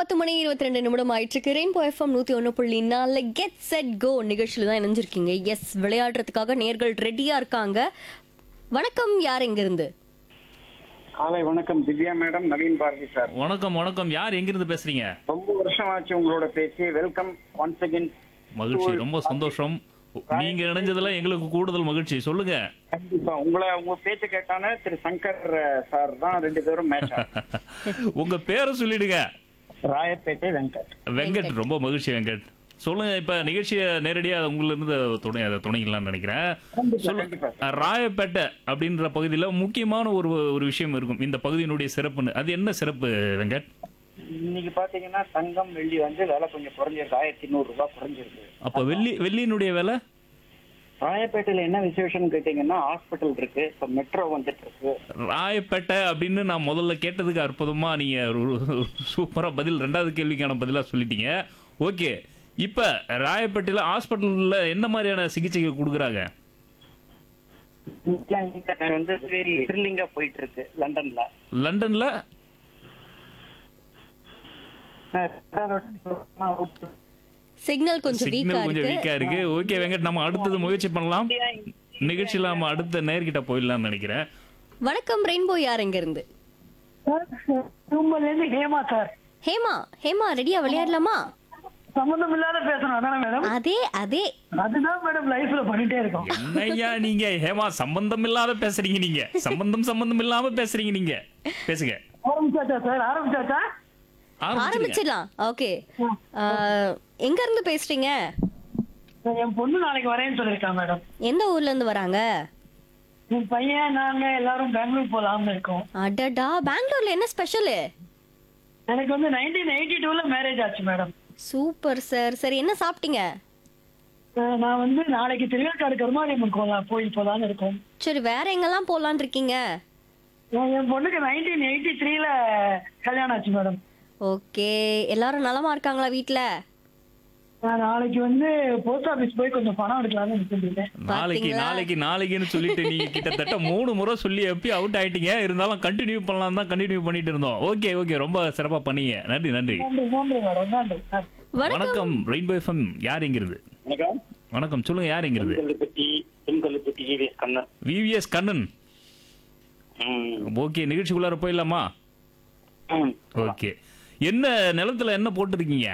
பத்து மணி இருபத்தி ரெண்டு நிமிடம் ஆயிட்டு ரெயின்போ எஃப்எம் நூத்தி ஒன்று புள்ளி நாலு கெட் செட் கோ நிகழ்ச்சியில தான் இணைஞ்சிருக்கீங்க எஸ் விளையாடுறதுக்காக நேர்கள் ரெடியா இருக்காங்க வணக்கம் யார் எங்க இருந்து காலை வணக்கம் திவ்யா மேடம் நவீன் பாரதி சார் வணக்கம் வணக்கம் யார் எங்கிருந்து பேசுறீங்க ரொம்ப வருஷம் ஆச்சு உங்களோட பேசி வெல்கம் ஒன்ஸ் அகேன் மகிழ்ச்சி ரொம்ப சந்தோஷம் நீங்க இணைஞ்சதுல எங்களுக்கு கூடுதல் மகிழ்ச்சி சொல்லுங்க கண்டிப்பா உங்களை உங்க பேச்சு கேட்டானே திரு சங்கர் அஹ், சார் தான் ரெண்டு பேரும் மேட்ச் உங்க பேரை சொல்லிடுங்க ராயப்பேட்டை வெங்கட் வெங்கட் ரொம்ப மகிழ்ச்சி வெங்கட் சொல்லுங்க இப்ப நிகழ்ச்சியை நேரடியா உங்கள இருந்து துணை அதை துணைங்களான்னு நினைக்கிறேன் கண்டிப்பா, சொல்லு கண்டிப்பா. அஹ், ராயப்பேட்டை அப்படின்ற பகுதியில முக்கியமான ஒரு ஒரு விஷயம் இருக்கும் இந்த பகுதியினுடைய சிறப்புன்னு அது என்ன சிறப்பு வெங்கட் இன்னைக்கு பாத்தீங்கன்னா தங்கம் வெள்ளி வந்து விலை கொஞ்சம் குறைஞ்சிருக்கு ஆயிரத்தி நூறு ரூபாய் குறைஞ்சிருக்கு அப்ப வெள்ளி வெள்ளியினுடைய விலை ராயப்பேட்டையில என்ன விசேஷம்னு கேட்டீங்கன்னா ஹாஸ்பிட்டல் இருக்கு இப்ப மெட்ரோ வந்துட்டு இருக்கு ராயப்பேட்டை அப்படின்னு நான் முதல்ல கேட்டதுக்கு அற்புதமா நீங்க ஒரு சூப்பரா பதில் ரெண்டாவது கேள்விக்கான பதிலா சொல்லிட்டீங்க ஓகே இப்ப ராயப்பேட்டையில ஹாஸ்பிட்டல்ல என்ன மாதிரியான சிகிச்சைகள் கொடுக்குறாங்க இங்க வந்து வெரி த்ரில்லிங்கா போயிட்டு இருக்கு லண்டன்ல லண்டன்ல சிக்னல் கொஞ்சம் வீக்கா சிக்னல் கொஞ்சம் இருக்கு வீக்கா இருக்கு ஓகே வெங்கட் நம்ம அடுத்தது முயற்சி பண்ணலாம் நிகழ்ச்சியில நம்ம அடுத்த நேர்கிட்ட போயிடலாம்னு நினைக்கிறேன் வணக்கம் ரெயின்போ யார் எங்க இருந்து தும்பல்ல இருந்து ஹேமா சார் ஹேமா ஹேமா ரெடியா விளையாடலாமா சம்பந்தம் இல்லாத பேசணும் அதானே மேடம் அதே அதே அதுதான் மேடம் லைஃப்ல பண்ணிட்டே இருக்கோம் என்னய்யா நீங்க ஹேமா சம்பந்தம் இல்லாத பேசுறீங்க நீங்க சம்பந்தம் சம்பந்தம் இல்லாம பேசுறீங்க நீங்க பேசுங்க ஆரம்பிச்சாச்சா சார் ஆரம்பிச்சாச்சா ஆரம்பிச்சிருங்க. ஆரம்பிச்சிடலாம் ஓகே எங்க இருந்து பேசுறீங்க என் பொண்ணு நாளைக்கு வரேன்னு சொல்லியிருக்கான் மேடம் எந்த ஊர்ல இருந்து வராங்க என் பையன் நாங்க எல்லாரும் பெங்களூர் போலாம்னு இருக்கோம் அடடா பெங்களூர்ல என்ன ஸ்பெஷல் எனக்கு வந்து நைன்டீன் எயிட்டி டூல மேரேஜ் ஆச்சு மேடம் சூப்பர் சார் சரி என்ன சாப்பிட்டீங்க அஹ் நான் வந்து நாளைக்கு திருவேற்காடு கருமாரியம்மன் கோலா- கோயில் போலாம்னு இருக்கோம் சரி வேற எங்கெல்லாம் போலான் இருக்கீங்க அஹ் என் பொண்ணுக்கு நைன்டீன் எயிட்டி த்ரீல கல்யாணம் ஆச்சு மேடம் ஓகே எல்லாரும் நலமா இருக்காங்களா வீட்ல நான் நாளைக்கு வந்து போஸ்ட் ஆபீஸ் போய் கொஞ்சம் பணம் எடுக்கலாம்னு நினைச்சிருந்தேன் நாளைக்கு பாத்தீங்களா? நாளைக்கு நாளைக்குன்னு சொல்லிட்டு நீங்க கிட்டத்தட்ட மூணு முறை சொல்லி எப்படி அவுட் ஆயிட்டீங்க இருந்தாலும் கண்டினியூ பண்ணலாம் தான் கண்டினியூ பண்ணிட்டு இருந்தோம் ஓகே ஓகே ரொம்ப சிறப்பா பண்ணீங்க நன்றி நன்றி நன்றி நன்றி மேடம் நன்றி நன்றி. வணக்கம் வணக்கம் ரெயின்போ எஃப்எம் யார் எங்கிறது வணக்கம் வணக்கம் சொல்லுங்க யார் எங்கிறது பெண்கல்லுப்பட்டி பெண்கல்லுப்பட்டி ஜிவிஎஸ் கண்ணன் விவிஎஸ் கண்ணன் ம். ஓகே நிகழ்ச்சிக்குள்ளார போயிடலாமா ம். ஓகே என்ன நிலத்துல என்ன போட்டிருக்கீங்க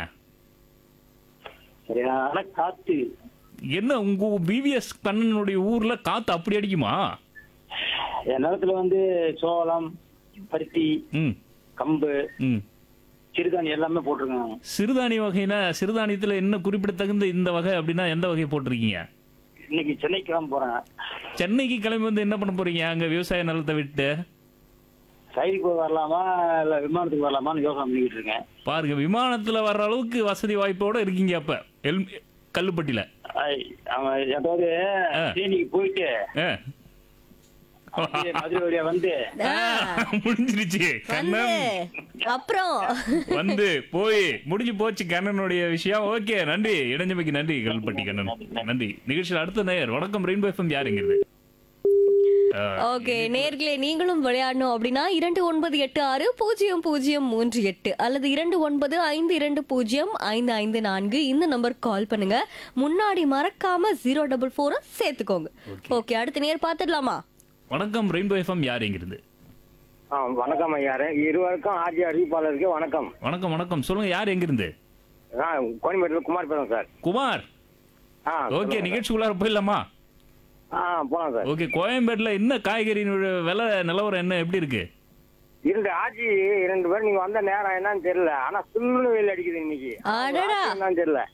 சரியான காத்து என்ன உங்க விவிஎஸ் கண்ணனுடைய ஊர்ல காத்து அப்படி அடிக்குமா என் நிலத்துல வந்து சோளம் பருத்தி ம் கம்பு ம் சிறுதானி எல்லாமே போட்டிருக்காங்க சிறுதானிய வகைனா சிறுதானியத்துல என்ன குறிப்பிடத்தகுந்த இந்த வகை அப்படின்னா எந்த வகை போட்டிருக்கீங்க இன்னைக்கு சென்னைக்கு தான் போறேன் சென்னைக்கு கிளம்பி வந்து என்ன பண்ண போறீங்க அங்க விவசாய நிலத்தை விட்டு ரயிலுக்கு வரலாமா இல்ல விமானத்துக்கு வரலாமான்னு யோசனை பண்ணிக்கிட்டு இருக்கேன் பாருங்க விமானத்துல வர்ற அளவுக்கு வசதி வாய்ப்போட இருக்கீங்க அப்ப எல் கல்லுப்பட்டியில ஐ, அவன் ஏதாவது ஆ. தேனிக்கு போயிட்டு ஆ. அப்படியே மதுரை வழியா வந்து ஆ, முடிஞ்சிருச்சு வந்து கண்ணன் அப்புறம் வந்து போய் முடிஞ்சு போச்சு கண்ணனுடைய விஷயம் ஓகே நன்றி இடைஞ்சமைக்கு நன்றி கல்பட்டி கண்ணன் நன்றி நிகழ்ச்சியில் அடுத்த நேயர் வணக்கம் ரெயின்போ எஃப்எம் யாருங்கிறது ஓகே நேர்களே நீங்களும் விளையாடணும் அப்படின்னா இரண்டு ஒன்பது எட்டு ஆறு பூஜ்ஜியம் பூஜ்ஜியம் மூன்று எட்டு அல்லது இரண்டு ஒன்பது ஐந்து இரண்டு பூஜ்ஜியம் ஐந்து ஐந்து நான்கு இந்த நம்பர் கால் பண்ணுங்க முன்னாடி மறக்காம ஜீரோ டபுள் ஃபோரை சேர்த்துக்கோங்க ஓகே அடுத்த நேர் பார்த்துடலாமா வணக்கம் ரெயின்போ எஃப்எம் யாருங்கிறது ஆ, வணக்கம் ஐயாரு இருவருக்கும் ஆர்ஜி அறிவிப்பாளருக்கு வணக்கம் வணக்கம் வணக்கம் சொல்லுங்க யார் எங்கிருந்து ஆ, கோயம்பேட்டில் குமார் பேசுறேன் சார் குமார் ஆ ஓகே நிகழ்ச்சி உள்ளார போயிடலாமா ஆ போலாம் சார் ஓகே கோயம்பேட்டில் என்ன காய்கறியினுடைய விலை நிலவரம் என்ன எப்படி இருக்கு இரண்டு ஆட்சி இரண்டு பேர் நீங்க வந்த நேரம் என்னன்னு தெரியல ஆனா சுள்ளு வெயில் அடிக்குது இன்னைக்கு அடடா. என்னன்னு தெரியல